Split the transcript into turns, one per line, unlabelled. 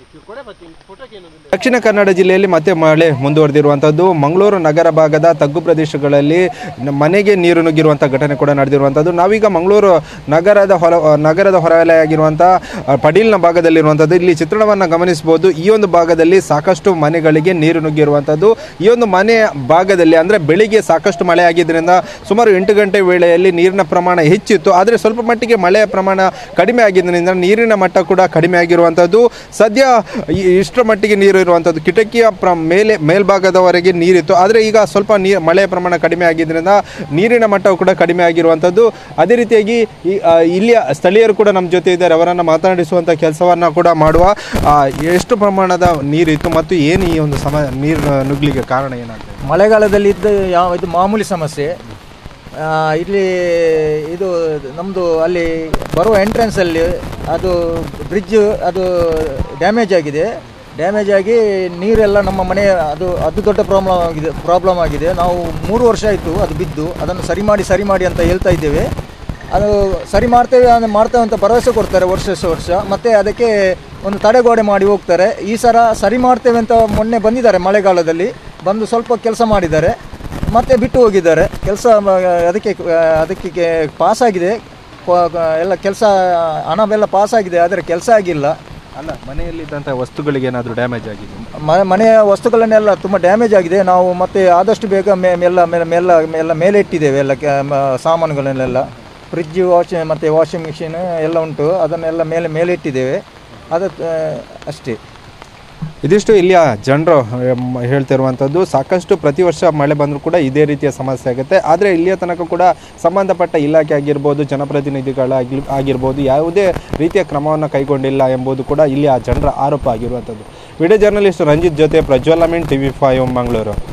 ದಕ್ಷಿಣ ಕನ್ನಡ ಜಿಲ್ಲೆಯಲ್ಲಿ ಮತ್ತೆ ಮಳೆ ಮುಂದುವರೆದಿರುವಂಥದ್ದು ಮಂಗಳೂರು ನಗರ ಭಾಗದ ತಗ್ಗು ಪ್ರದೇಶಗಳಲ್ಲಿ ನ- ಮನೆಗೆ ನೀರು ನುಗ್ಗಿರುವಂಥ ಘಟನೆ ಕೂಡ ನಡೆದಿರುವಂಥದ್ದು ನಾವೀಗ ಮಂಗಳೂರು ನಗರದ ಹೊರ ನಗರದ ಹೊರವಲಯ ಆಗಿರುವಂಥ ಆ, ಪಡೀಲ್ನ ಭಾಗದಲ್ಲಿರುವಂಥದ್ದು ಇಲ್ಲಿ ಚಿತ್ರಣವನ್ನು ಗಮನಿಸಬಹುದು ಈ ಒಂದು ಭಾಗದಲ್ಲಿ ಸಾಕಷ್ಟು ಮನೆಗಳಿಗೆ ನೀರು ನುಗ್ಗಿರುವಂಥದ್ದು ಈ ಒಂದು ಮನೆ ಭಾಗದಲ್ಲಿ ಅಂದರೆ ಬೆಳಿಗ್ಗೆ ಸಾಕಷ್ಟು ಮಳೆ ಆಗಿದ್ದರಿಂದ ಸುಮಾರು ಎಂಟು ಗಂಟೆ ವೇಳೆಯಲ್ಲಿ ನೀರಿನ ಪ್ರಮಾಣ ಹೆಚ್ಚಿತ್ತು ಆದರೆ ಸ್ವಲ್ಪ ಮಟ್ಟಿಗೆ ಮಳೆಯ ಪ್ರಮಾಣ ಕಡಿಮೆ ಆಗಿದ್ದರಿಂದ ನೀರಿನ ಮಟ್ಟ ಕೂಡ ಕಡಿಮೆ ಆಗಿರುವಂಥದ್ದು ಸದ್ಯ ಈ- ಇಷ್ಟರ ಮಟ್ಟಿಗೆ ನೀರು ಇರುವಂಥದ್ದು ಕಿಟಕಿಯ ಪ್ರ ಮೇಲೆ ಮೇಲ್ಭಾಗದವರೆಗೆ ನೀರಿತ್ತು ಆದರೆ ಈಗ ಸ್ವಲ್ಪ ನೀರು ಮಳೆಯ ಪ್ರಮಾಣ ಕಡಿಮೆ ಆಗಿದ್ದರಿಂದ ನೀರಿನ ಮಟ್ಟವು ಕೂಡ ಕಡಿಮೆ ಆಗಿರುವಂಥದ್ದು ಅದೇ ರೀತಿಯಾಗಿ ಈ ಆ, ಇಲ್ಲಿಯ ಸ್ಥಳೀಯರು ಕೂಡ ನಮ್ಮ ಜೊತೆ ಇದ್ದಾರೆ ಅವರನ್ನು ಮಾತನಾಡಿಸುವಂಥ ಕೆಲಸವನ್ನು ಕೂಡ ಮಾಡುವ ಆ, ಎಷ್ಟು ಪ್ರಮಾಣದ ನೀರಿತ್ತು ಮತ್ತು ಏನು ಈ ಒಂದು ಸಮ ನೀರು ನುಗ್ಲಿಕ್ಕೆ ಕಾರಣ ಏನಾಗ್ತದೆ
ಮಳೆಗಾಲದಲ್ಲಿ ಇದ್ದ ಯಾವ ಇದು ಮಾಮೂಲಿ ಸಮಸ್ಯೆ ಆ, ಇಲ್ಲಿ ಇದು ನಮ್ಮದು ಅಲ್ಲಿ ಬರುವ ಎಂಟ್ರೆನ್ಸಲ್ಲಿ ಅದು ಬ್ರಿಡ್ಜ್ ಅದು ಡ್ಯಾಮೇಜ್ ಆಗಿದೆ ಡ್ಯಾಮೇಜ್ ಆಗಿ ನೀರೆಲ್ಲ ನಮ್ಮ ಮನೆ ಅದು ಅದು ದೊಡ್ಡ ಪ್ರಾಬ್ಲಮ್ ಆಗಿದೆ ಪ್ರಾಬ್ಲಮ್ ಆಗಿದೆ ನಾವು ಮೂರು ವರ್ಷ ಆಯಿತು ಅದು ಬಿದ್ದು ಅದನ್ನು ಸರಿ ಮಾಡಿ ಸರಿ ಮಾಡಿ ಅಂತ ಹೇಳ್ತಾ ಇದ್ದೇವೆ ಅದು ಸರಿ ಮಾಡ್ತೇವೆ ಅಂದ್ರೆ ಮಾಡ್ತೇವೆ ಅಂತ ಭರವಸೆ ಕೊಡ್ತಾರೆ ವರ್ಷ ವರ್ಷ ಮತ್ತು ಅದಕ್ಕೆ ಒಂದು ತಡೆಗೋಡೆ ಮಾಡಿ ಹೋಗ್ತಾರೆ ಈ ಸಲ ಸರಿ ಮಾಡ್ತೇವೆ ಅಂತ ಮೊನ್ನೆ ಬಂದಿದ್ದಾರೆ ಮಳೆಗಾಲದಲ್ಲಿ ಬಂದು ಸ್ವಲ್ಪ ಕೆಲಸ ಮಾಡಿದ್ದಾರೆ ಮತ್ತೆ ಬಿಟ್ಟು ಹೋಗಿದ್ದಾರೆ ಕೆಲಸ ಅದಕ್ಕೆ ಅದಕ್ಕೆ ಪಾಸ್ ಆಗಿದೆ ಕ- ಕ- ಎಲ್ಲ ಕೆಲಸ ಹಣವೆಲ್ಲ ಪಾಸ್ ಆಗಿದೆ ಆದರೆ ಕೆಲಸ ಆಗಿಲ್ಲ
ಅಲ್ಲ ಮನೆಯಲ್ಲಿದ್ದಂಥ ವಸ್ತುಗಳಿಗೆ ಏನಾದರೂ ಡ್ಯಾಮೇಜ್ ಆಗಿದೆ
ಮ- ಮನೆಯ ವಸ್ತುಗಳನ್ನೆಲ್ಲ ತುಂಬ ಡ್ಯಾಮೇಜ್ ಆಗಿದೆ ನಾವು ಮತ್ತೆ ಆದಷ್ಟು ಬೇಗ ಮೇ ಎಲ್ಲ ಮೇಲೆ ಎಲ್ಲ ಎಲ್ಲ ಮೇಲೆ ಇಟ್ಟಿದ್ದೇವೆ ಎಲ್ಲ ಕೆ- ಮ- ಸಾಮಾನುಗಳನ್ನೆಲ್ಲ ಫ್ರಿಜ್ ವಾಶ್ ಮತ್ತು ವಾಷಿಂಗ್ ಮಿಷಿನ್ ಎಲ್ಲ ಉಂಟು ಅದನ್ನೆಲ್ಲ ಮೇಲೆ ಮೇಲೆ ಇಟ್ಟಿದ್ದೇವೆ ಅದು ಆ, ಅಷ್ಟೇ
ಇದಿಷ್ಟು ಇಲ್ಲಿಯ ಜನರು ಹೇಳ್ತಿರುವಂಥದ್ದು ಸಾಕಷ್ಟು ಪ್ರತಿ ವರ್ಷ ಮಳೆ ಬಂದರೂ ಕೂಡ ಇದೇ ರೀತಿಯ ಸಮಸ್ಯೆ ಆಗುತ್ತೆ ಆದರೆ ಇಲ್ಲಿಯ ತನಕ ಕೂಡ ಸಂಬಂಧಪಟ್ಟ ಇಲಾಖೆ ಆಗಿರ್ಬೋದು ಜನಪ್ರತಿನಿಧಿಗಳಾಗಿ ಆಗಿರ್ಬೋದು ಯಾವುದೇ ರೀತಿಯ ಕ್ರಮವನ್ನು ಕೈಗೊಂಡಿಲ್ಲ ಎಂಬುದು ಕೂಡ ಇಲ್ಲಿಯ ಜನರ ಆರೋಪ ಆಗಿರುವಂಥದ್ದು ವಿಡಿಯೋ ಜರ್ನಲಿಸ್ಟ್ ರಂಜಿತ್ ಜೊತೆ Prajwala mean T V five Mangaluru